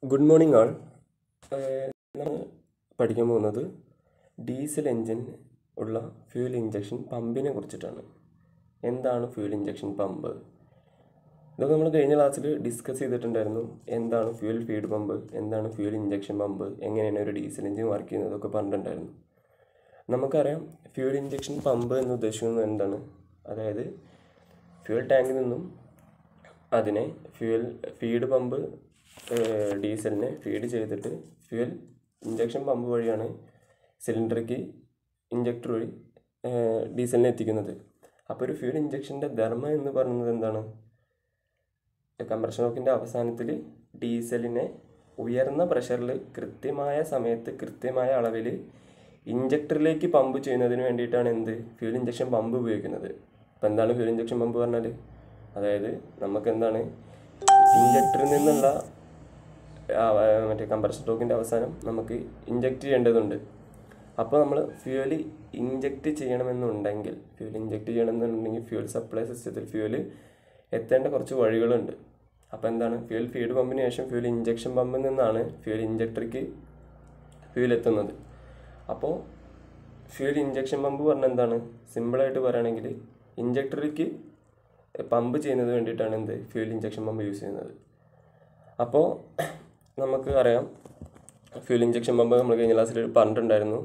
good morning ആൾ നമ്മൾ പഠിക്കാൻ പോകുന്നത് ഡീസൽ എൻജിൻ ഉള്ള ഫ്യൂൽ ഇഞ്ചക്ഷൻ പമ്പിനെ കുറിച്ചിട്ടാണ് എന്താണ് ഫ്യൂൽ ഇഞ്ചക്ഷൻ പമ്പ് ഇതൊക്കെ നമ്മൾ കഴിഞ്ഞ ക്ലാസ്സിൽ ഡിസ്കസ് ചെയ്തിട്ടുണ്ടായിരുന്നു എന്താണ് ഫ്യൂൽ ഫീഡ് പമ്പ് എന്താണ് ഫ്യൂൽ ഇഞ്ചക്ഷൻ പമ്പ് എങ്ങനെയാണ് ഒരു ഡീസൽ എൻജിൻ വർക്ക് ചെയ്യുന്നത് ഇതൊക്കെ പറഞ്ഞിട്ടുണ്ടായിരുന്നു നമുക്കറിയാം ഫ്യൂൽ ഇഞ്ചക്ഷൻ പമ്പ് എന്ന് ഉദ്ദേശിക്കുന്നത് എന്താണ് അതായത് ഫ്യൂൽ ടാങ്കിൽ നിന്നും അതിനെ ഫ്യൂൽ ഫീഡ് പമ്പ് ഡീസലിനെ ഫീഡ് ചെയ്തിട്ട് ഫ്യൂൽ ഇഞ്ചക്ഷൻ പമ്പ് വഴിയാണ് സിലിണ്ടറിലേക്ക് ഇഞ്ചക്ടർ വഴി ഡീസലിനെ എത്തിക്കുന്നത് അപ്പോൾ ഒരു ഫ്യൂൽ ഇഞ്ചക്ഷൻ്റെ ധർമ്മം എന്ന് പറയുന്നത് എന്താണ് കംപ്രഷൻ വർക്കിൻ്റെ അവസാനത്തിൽ ഡീസലിനെ ഉയർന്ന പ്രഷറിൽ കൃത്യമായ സമയത്ത് കൃത്യമായ അളവിൽ ഇഞ്ചക്ടറിലേക്ക് പമ്പ് ചെയ്യുന്നതിന് വേണ്ടിയിട്ടാണ് എന്ത് ഫ്യൂൽ ഇഞ്ചക്ഷൻ പമ്പ് ഉപയോഗിക്കുന്നത് അപ്പോൾ എന്താണ് ഫ്യൂൽ ഇഞ്ചക്ഷൻ പമ്പ് പറഞ്ഞാൽ അതായത് നമുക്ക് എന്താണ് ഇഞ്ചക്ടറിൽ നിന്നുള്ള ആ, ആ, മറ്റേ കംപ്രഷൻ ടോക്കിൻ്റെ അവസാനം നമുക്ക് ഇഞ്ചക്ട് ചെയ്യേണ്ടതുണ്ട് അപ്പോൾ നമ്മൾ ഫ്യൂൽ ഇഞ്ചക്ട് ചെയ്യണമെന്നുണ്ടെങ്കിൽ ഫ്യൂൽ ഇഞ്ചക്ട് ചെയ്യണമെന്നുണ്ടെങ്കിൽ ഫ്യൂൽ സപ്ലൈ സിസ്റ്റത്തിൽ ഫ്യൂൽ എത്തേണ്ട കുറച്ച് വഴികളുണ്ട് അപ്പോൾ എന്താണ് ഫ്യൂൽ ഫീഡ് പമ്പിന് ശേഷം ഫ്യൂൽ ഇഞ്ചക്ഷൻ പമ്പിൽ നിന്നാണ് ഫ്യൂൽ ഇഞ്ചക്ടറിക്ക് ഫ്യൂൽ എത്തുന്നത് അപ്പോൾ ഫ്യൂൽ ഇഞ്ചക്ഷൻ പമ്പ് പറഞ്ഞാൽ എന്താണ് സിമ്പിളായിട്ട് പറയുകയാണെങ്കിൽ ഇഞ്ചക്ടറിക്ക് പമ്പ് ചെയ്യുന്നത് വേണ്ടിയിട്ടാണ് എന്ത് ഫ്യൂൽ ഇഞ്ചക്ഷൻ പമ്പ് യൂസ് ചെയ്യുന്നത് അപ്പോൾ നമുക്ക് അറിയാം ഫ്യൂൽ ഇഞ്ചക്ഷൻ പമ്പ് നമ്മൾ കഴിഞ്ഞ ക്ലാസ്സിൽ പറഞ്ഞിട്ടുണ്ടായിരുന്നു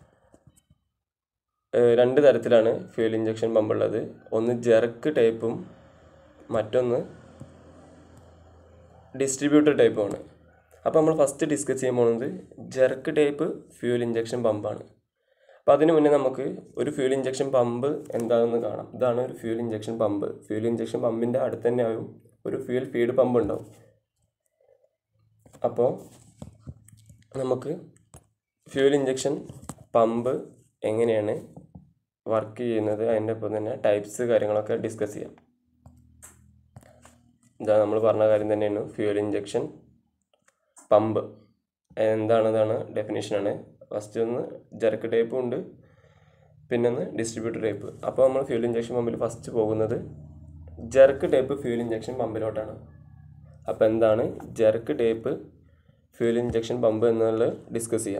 ഏഹ് രണ്ട് തരത്തിലാണ് ഫ്യൂൽ ഇഞ്ചക്ഷൻ പമ്പ് ഉള്ളത് ഒന്ന് ജെർക്ക് ടൈപ്പും മറ്റൊന്ന് ഡിസ്ട്രിബ്യൂട്ടർ ടൈപ്പുമാണ് അപ്പോൾ നമ്മൾ ഫസ്റ്റ് ഡിസ്കസ് ചെയ്യാൻ പോകുന്നത് ജെർക്ക് ടൈപ്പ് ഫ്യൂൽ ഇഞ്ചക്ഷൻ പമ്പാണ് അപ്പോൾ അതിന് മുന്നേ നമുക്ക് ഒരു ഫ്യൂൽ ഇഞ്ചക്ഷൻ പമ്പ് എന്താണെന്ന് കാണാം ഇതാണ് ഒരു fuel injection pump fuel injection പമ്പിൻ്റെ അടുത്ത് തന്നെ ആവും ഒരു ഫ്യൂൽ ഫീഡ് പമ്പ് ഉണ്ടാവും അപ്പോൾ നമുക്ക് ഫ്യൂൽ ഇഞ്ചക്ഷൻ പമ്പ് എങ്ങനെയാണ് വർക്ക് ചെയ്യുന്നത് അതിൻ്റെ ഒപ്പം തന്നെ ടൈപ്സ് കാര്യങ്ങളൊക്കെ ഡിസ്കസ് ചെയ്യാം ഇതാ നമ്മൾ പറഞ്ഞ കാര്യം തന്നെയാണ് ഫ്യൂൽ ഇഞ്ചക്ഷൻ പമ്പ് എന്താണ് ഇതാണ് ഡെഫിനേഷനാണ് ഫസ്റ്റ് ഒന്ന് ജെർക്ക് ടൈപ്പും ഉണ്ട് പിന്നെ ഒന്ന് ഡിസ്ട്രിബ്യൂട്ടർ ടൈപ്പ് അപ്പോൾ നമ്മൾ ഫ്യൂൽ ഇഞ്ചക്ഷൻ പമ്പിൽ ഫസ്റ്റ് പോകുന്നത് ജെർക്ക് ടൈപ്പ് ഫ്യൂൽ ഇഞ്ചക്ഷൻ പമ്പിലോട്ടാണ് അപ്പോൾ എന്താണ് jerk type fuel injection pump എന്നുള്ളത് ഡിസ്കസ് ചെയ്യാം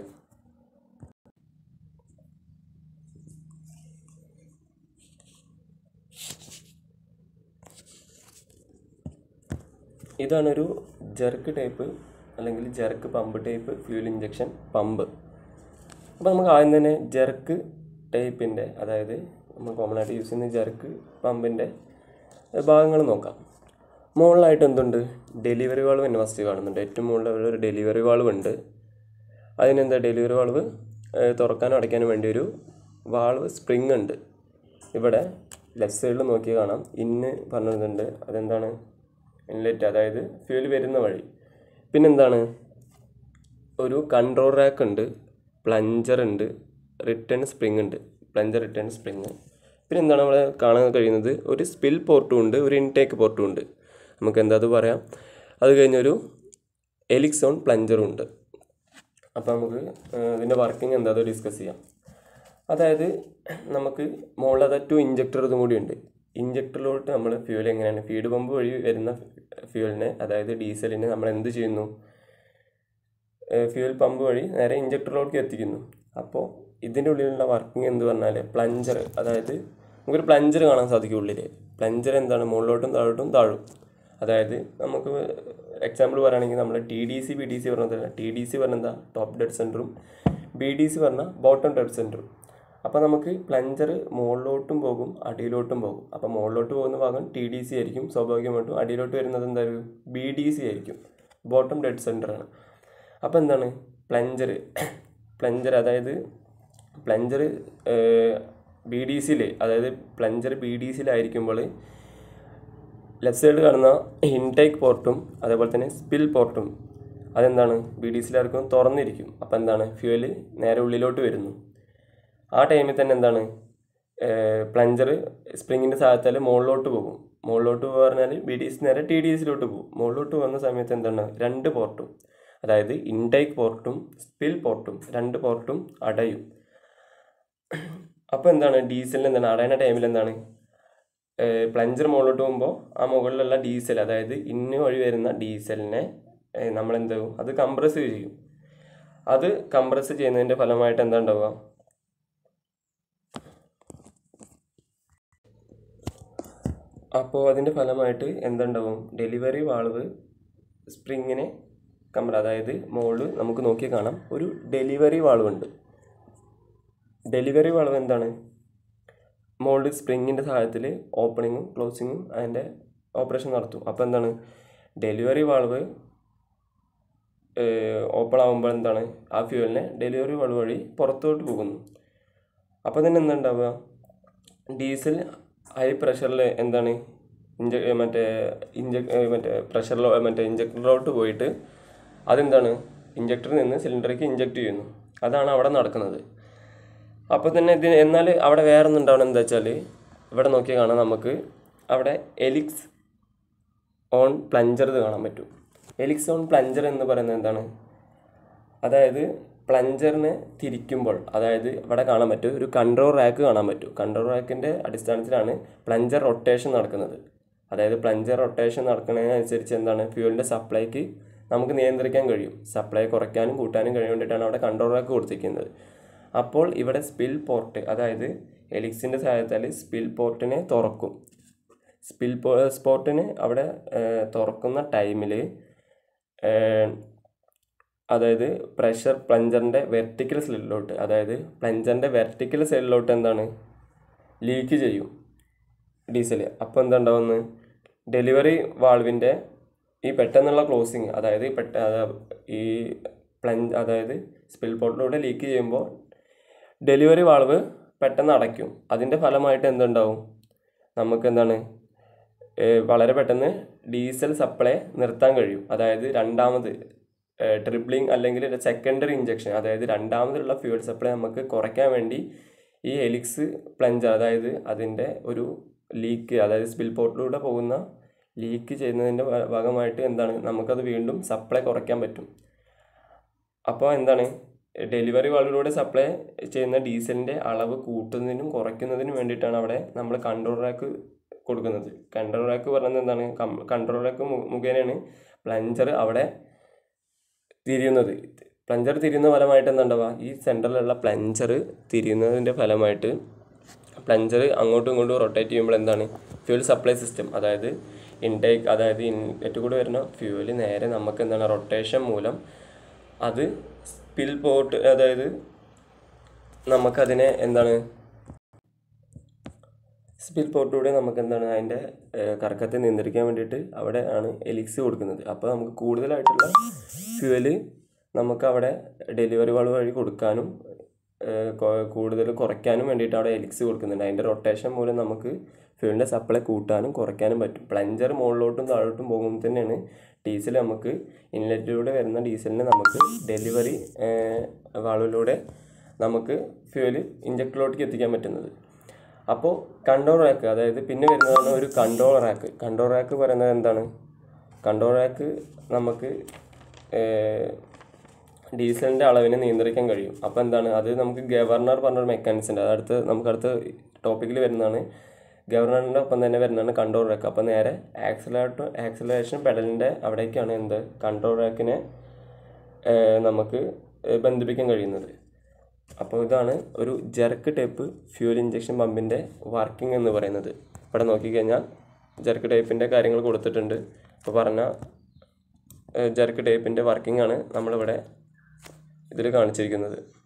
ഇതാണൊരു ജെർക്ക് ടൈപ്പ് അല്ലെങ്കിൽ jerk pump type fuel injection pump അപ്പോൾ നമുക്ക് ആദ്യം തന്നെ ജെർക്ക് ടൈപ്പിൻ്റെ അതായത് നമ്മൾ കോമൺ ആയിട്ട് യൂസ് ചെയ്യുന്ന ജെർക്ക് പമ്പിൻ്റെ ഭാഗങ്ങൾ നോക്കാം മുകളിലായിട്ട് എന്തുണ്ട് ഡെലിവറി വാൾവ് തന്നെ ഫസ്റ്റ് കാണുന്നുണ്ട് ഏറ്റവും മുകളിൽ ഒരു ഡെലിവറി വാൾവ് ഉണ്ട് അതിനെന്താ ഡെലിവറി വാൾവ് തുറക്കാനും അടയ്ക്കാനും വേണ്ടി ഒരു വാൾവ് സ്പ്രിങ് ഉണ്ട് ഇവിടെ ലെഫ്റ്റ് സൈഡിൽ നോക്കി കാണാം ഇന്ന് പറഞ്ഞിട്ടുണ്ട് അതെന്താണ് ഇൻലെറ്റ് അതായത് ഫ്യൂൽ വരുന്ന വഴി പിന്നെന്താണ് ഒരു കൺട്രോൾ റാക്ക് ഉണ്ട് പ്ലഞ്ചർ ഉണ്ട് റിട്ടേൺ സ്പ്രിങ് ഉണ്ട് പ്ലഞ്ചർ റിട്ടേൺ സ്പ്രിങ് പിന്നെ എന്താണ് നമ്മൾ കാണാൻ കഴിയുന്നത് ഒരു സ്പിൽ പോർട്ടും ഉണ്ട് ഒരു ഇൻടേക്ക് പോർട്ടും ഉണ്ട് നമുക്ക് എന്താ അത് പറയാം അത് കഴിഞ്ഞൊരു എലിക്സോൺ പ്ലഞ്ചറും ഉണ്ട് അപ്പോൾ നമുക്ക് ഏഹ്, ഇതിൻ്റെ വർക്കിംഗ് എന്താ അത് ഡിസ്കസ് ചെയ്യാം അതായത് നമുക്ക് മുകളിലത് ടു ഇഞ്ചക്ടർ ഇതും കൂടി ഉണ്ട് ഇഞ്ചക്ടറിലോട്ട് നമ്മൾ ഫ്യൂൽ എങ്ങനെയാണ് ഫീഡ് പമ്പ് വഴി വരുന്ന ഫ്യൂലിനെ അതായത് ഡീസലിനെ നമ്മൾ എന്ത് ചെയ്യുന്നു ഫ്യൂൽ പമ്പ് വഴി നേരെ ഇഞ്ചക്ടറിലോട്ട് എത്തിക്കുന്നു അപ്പോൾ ഇതിൻ്റെ ഉള്ളിലുള്ള വർക്കിംഗ് എന്ത് പറഞ്ഞാൽ പ്ലഞ്ചർ അതായത് നമുക്കൊരു പ്ലഞ്ചർ കാണാൻ സാധിക്കും ഉള്ളിൽ പ്ലഞ്ചർ എന്താണ് മുകളിലോട്ടും താഴോട്ടും താഴും അതായത് നമുക്ക് എക്സാമ്പിൾ പറയുകയാണെങ്കിൽ നമ്മൾ T D C B D C പറഞ്ഞതല്ല ടി ഡി സി പറഞ്ഞ എന്താ ടോപ്പ് ഡെഡ് സെൻറ്ററും ബി ഡി സി പറഞ്ഞാൽ ബോട്ടം ഡെഡ് സെൻറ്ററും അപ്പോൾ നമുക്ക് പ്ലഞ്ചർ മുകളിലോട്ടും പോകും അടിയിലോട്ടും പോകും അപ്പോൾ മുകളിലോട്ട് പോകുന്ന ഭാഗം ടി ഡി സി ആയിരിക്കും സ്വാഭാവികമായിട്ടും അടിയിലോട്ട് വരുന്നത് എന്തായാലും ബി ഡി സി ആയിരിക്കും ബോട്ടം ഡെഡ് സെൻറ്ററാണ് അപ്പോൾ എന്താണ് പ്ലഞ്ചർ പ്ലഞ്ചർ അതായത് പ്ലഞ്ചർ ബി ഡി സിയിൽ അതായത് പ്ലഞ്ചർ ബി ഡി സിയിലായിരിക്കുമ്പോൾ ലെഫ്റ്റ് സൈഡിൽ കാണുന്ന ഇൻടേക്ക് പോർട്ടും അതേപോലെ തന്നെ സ്പിൽ പോർട്ടും അതെന്താണ് ബി ഡി സിയിലായിരിക്കും തുറന്നിരിക്കും അപ്പോൾ എന്താണ് ഫ്യൂല് നേരെ ഉള്ളിലോട്ട് വരുന്നു ആ ടൈമിൽ തന്നെ എന്താണ് പ്ലഞ്ചർ സ്പ്രിങ്ങിൻ്റെ സഹായത്താൽ മുകളിലോട്ട് പോകും മുകളിലോട്ട് പോകുക പറഞ്ഞാൽ ബി ഡി സി നേരെ ടി ഡി എസിലോട്ട് പോകും മുകളിലോട്ട് പോകുന്ന സമയത്ത് എന്താണ് രണ്ട് പോർട്ടും അതായത് ഇൻടേക്ക് പോർട്ടും സ്പിൽ പോർട്ടും രണ്ട് പോർട്ടും അടയും അപ്പോൾ എന്താണ് ഡീസലിന് എന്താണ് അടയുന്ന ടൈമിൽ എന്താണ് പ്ലഞ്ചർ മുകളിലോട്ട് പോകുമ്പോൾ ആ മുകളിലുള്ള ഡീസൽ അതായത് ഇന്ന് വഴി വരുന്ന ഡീസലിനെ നമ്മൾ എന്ത് ചെയ്യും അത് കംപ്രസ് ചെയ്യും അത് കംപ്രസ് ചെയ്യുന്നതിൻ്റെ ഫലമായിട്ട് എന്താ ഉണ്ടാവുക അപ്പോൾ അതിൻ്റെ ഫലമായിട്ട് എന്തുണ്ടാവും ഡെലിവറി വാൾവ് സ്പ്രിങ്ങിനെ കമ്പർ അതായത് മുകളിൽ നമുക്ക് നോക്കി കാണാം ഒരു ഡെലിവറി വാൾവ് ഉണ്ട് ഡെലിവറി വാൾവ് എന്താണ് മുകളിൽ സ്പ്രിങ്ങിൻ്റെ സഹായത്തിൽ ഓപ്പണിങ്ങും ക്ലോസിങ്ങും അതിൻ്റെ ഓപ്പറേഷൻ നടത്തും അപ്പോൾ എന്താണ് ഡെലിവറി വാൾവ് ഓപ്പൺ ആകുമ്പോൾ എന്താണ് ആ ഫ്യൂവലിനെ ഡെലിവറി വാൾവ് വഴി പുറത്തോട്ട് പോകുന്നു അപ്പോൾ തന്നെ എന്താ ഉണ്ടാവുക ഡീസൽ ഹൈ പ്രഷറിൽ എന്താണ് ഇഞ്ച മറ്റേ ഇഞ്ച മറ്റേ പ്രഷറിലോ മറ്റേ ഇഞ്ചക്ടറിലോട്ട് പോയിട്ട് അതെന്താണ് ഇഞ്ചക്ടറിൽ നിന്ന് സിലിണ്ടറിലേക്ക് ഇഞ്ചക്ട് ചെയ്യുന്നു അതാണ് അവിടെ നടക്കുന്നത് അപ്പോൾ തന്നെ ഇതിന് എന്നാൽ അവിടെ വേറെ ഒന്നും ഉണ്ടാവണം എന്താ വെച്ചാൽ ഇവിടെ നോക്കിയാൽ കാണാം നമുക്ക് അവിടെ എലിക്സ് ഓൺ പ്ലഞ്ചർ ഇത് കാണാൻ പറ്റും എലിക്സ് ഓൺ പ്ലഞ്ചർ എന്ന് പറയുന്നത് എന്താണ് അതായത് പ്ലഞ്ചറിനെ തിരിക്കുമ്പോൾ അതായത് ഇവിടെ കാണാൻ പറ്റും ഒരു കൺട്രോൾ റാക്ക് കാണാൻ പറ്റും കൺട്രോൾ റാക്കിൻ്റെ അടിസ്ഥാനത്തിലാണ് പ്ലഞ്ചർ റൊട്ടേഷൻ നടക്കുന്നത് അതായത് പ്ലഞ്ചർ റൊട്ടേഷൻ നടക്കുന്നതിനനുസരിച്ച് എന്താണ് ഫ്യൂവലിൻ്റെ സപ്ലൈക്ക് നമുക്ക് നിയന്ത്രിക്കാൻ കഴിയും സപ്ലൈ കുറയ്ക്കാനും കൂട്ടാനും കഴിയാൻ വേണ്ടിയിട്ടാണ് അവിടെ കൺട്രോൾ റാക്ക് കൊടുത്തിരിക്കുന്നത് അപ്പോൾ ഇവിടെ സ്പിൽ പോർട്ട് അതായത് എലിക്സിൻ്റെ സഹായത്താൽ സ്പിൽ പോർട്ടിനെ തുറക്കും സ്പിൽ പോ സ്പോട്ടിന് അവിടെ ഏഹ്, തുറക്കുന്ന ടൈമിൽ അതായത് പ്രഷർ പ്ലഞ്ചറിൻ്റെ വെർട്ടിക്കൽ സൈഡിലോട്ട് അതായത് പ്ലഞ്ചറിൻ്റെ വെർട്ടിക്കൽ സൈഡിലോട്ട് എന്താണ് ലീക്ക് ചെയ്യും ഡീസൽ അപ്പോൾ എന്താ ഉണ്ടാവുന്നത് ഡെലിവറി വാൾവിൻ്റെ ഈ പെട്ടെന്നുള്ള ക്ലോസിങ് അതായത് ഈ പെട്ട അത- ഈ പ്ലഞ്ച് അതായത് സ്പിൽ പോർട്ടിലൂടെ ലീക്ക് ചെയ്യുമ്പോൾ ഡെലിവറി വാൾവ് പെട്ടെന്ന് അടയ്ക്കും അതിൻ്റെ ഫലമായിട്ട് എന്തുണ്ടാവും നമുക്ക് എന്താണ് ഏഹ് വളരെ പെട്ടെന്ന് ഡീസൽ സപ്ലൈ നിർത്താൻ കഴിയും അതായത് രണ്ടാമത് ട്രിപ്ലിംഗ് അല്ലെങ്കിൽ സെക്കൻഡറി ഇഞ്ചക്ഷൻ അതായത് രണ്ടാമതുള്ള ഫ്യൂൽ സപ്ലൈ നമുക്ക് കുറയ്ക്കാൻ വേണ്ടി ഈ എലിക്സ് പ്ലഞ്ചർ അതായത് അതിൻ്റെ ഒരു ലീക്ക് അതായത് സ്പിൽ പോർട്ടിലൂടെ പോകുന്ന ലീക്ക് ചെയ്യുന്നതിൻ്റെ ഭ- ഭാഗമായിട്ട് എന്താണ് നമുക്കത് വീണ്ടും സപ്ലൈ കുറയ്ക്കാൻ പറ്റും അപ്പോൾ എന്താണ് ഡെലിവറി വാൾവിലൂടെ സപ്ലൈ ചെയ്യുന്ന ഡീസലിൻ്റെ അളവ് കൂട്ടുന്നതിനും കുറയ്ക്കുന്നതിനും വേണ്ടിയിട്ടാണ് അവിടെ നമ്മൾ കൺട്രോൾ റാക്ക് കൊടുക്കുന്നത് കൺട്രോൾ റാക്ക് പറയുന്നത് എന്താണ് കൺട്രോൾ റാക്ക് മുഖേനയാണ് പ്ലഞ്ചർ അവിടെ തിരിയുന്നത് പ്ലഞ്ചർ തിരിയുന്ന ഫലമായിട്ട് എന്താ ഉണ്ടാവുക ഈ സെൻറ്ററിലുള്ള പ്ലഞ്ചർ തിരിയുന്നതിൻ്റെ ഫലമായിട്ട് പ്ലഞ്ചർ അങ്ങോട്ടും ഇങ്ങോട്ടും റൊട്ടേറ്റ് ചെയ്യുമ്പോൾ എന്താണ് ഫ്യൂൽ സപ്ലൈ സിസ്റ്റം അതായത് ഇൻടേക്ക് അതായത് ഇൻലെറ്റ് കൂടെ വരുന്ന ഫ്യൂവൽ നേരെ നമുക്ക് എന്താണ് റൊട്ടേഷൻ മൂലം അത് സ്പിൽ പോർട്ട് അതായത് നമുക്കതിനെ എന്താണ് സ്പിൽ പോർട്ടിലൂടെ നമുക്ക് എന്താണ് അതിൻ്റെ കറക്കത്തെ നിയന്ത്രിക്കാൻ വേണ്ടിയിട്ട് അവിടെ ആണ് എലിക്സ് കൊടുക്കുന്നത് അപ്പോൾ നമുക്ക് കൂടുതലായിട്ടുള്ള ഫ്യൂവല് നമുക്ക് അവിടെ ഡെലിവറി വാൾവ് വഴി കൊടുക്കാനും ഏഹ്, കൊ- കൂടുതൽ കുറയ്ക്കാനും വേണ്ടിയിട്ട് അവിടെ എലിക്സ് കൊടുക്കുന്നുണ്ട് അതിൻ്റെ റൊട്ടേഷൻ മൂലം നമുക്ക് ഫ്യൂവലിൻ്റെ സപ്ലൈ കൂട്ടാനും കുറയ്ക്കാനും പറ്റും പ്ലഞ്ചർ മുകളിലോട്ടും താഴോട്ടും പോകുമ്പോൾ തന്നെയാണ് ഡീസൽ നമുക്ക് ഇൻലെറ്റിലൂടെ വരുന്ന ഡീസലിനെ നമുക്ക് ഡെലിവറി വാൾവിലൂടെ നമുക്ക് ഫ്യൂവൽ ഇഞ്ചക്ടറിലോട്ടേക്ക് എത്തിക്കാൻ പറ്റുന്നത് അപ്പോൾ കൺട്രോൾ റാക്ക് അതായത് പിന്നെ വരുന്നതാണ് ഒരു കൺട്രോൾ റാക്ക് കൺട്രോൾ റാക്ക് പറയുന്നത് എന്താണ് കൺട്രോൾ റാക്ക് നമുക്ക് ഡീസലിൻ്റെ അളവിനെ നിയന്ത്രിക്കാൻ കഴിയും അപ്പോൾ എന്താണ് അത് നമുക്ക് ഗവർണർ പറഞ്ഞൊരു മെക്കാനിസം ഉണ്ട് അതടുത്ത് നമുക്ക് അടുത്ത ടോപ്പിക്കിൽ വരുന്നതാണ് ഗവർണറിൻ്റെ ഒപ്പം തന്നെ വരുന്നതാണ് കൺട്രോൾ റാക്ക് അപ്പോൾ നേരെ ആക്സിലേറ്റർ ആക്സിലേഷൻ പെഡലിൻ്റെ അവിടേക്കാണ് എന്ത് കൺട്രോൾ റാക്കിനെ നമുക്ക് ഏഹ് ബന്ധിപ്പിക്കാൻ കഴിയുന്നത് അപ്പോൾ ഇതാണ് ഒരു ജെർക്ക് ടൈപ്പ് ഫ്യൂൽ ഇഞ്ചക്ഷൻ പമ്പിൻ്റെ വർക്കിംഗ് എന്ന് പറയുന്നത് ഇവിടെ നോക്കിക്കഴിഞ്ഞാൽ ജെർക്ക് ടൈപ്പിൻ്റെ കാര്യങ്ങൾ കൊടുത്തിട്ടുണ്ട് ഇപ്പോൾ പറഞ്ഞ ജെർക്ക് ടൈപ്പിൻ്റെ വർക്കിംഗ് ആണ് നമ്മളിവിടെ ഇതിൽ കാണിച്ചിരിക്കുന്നത്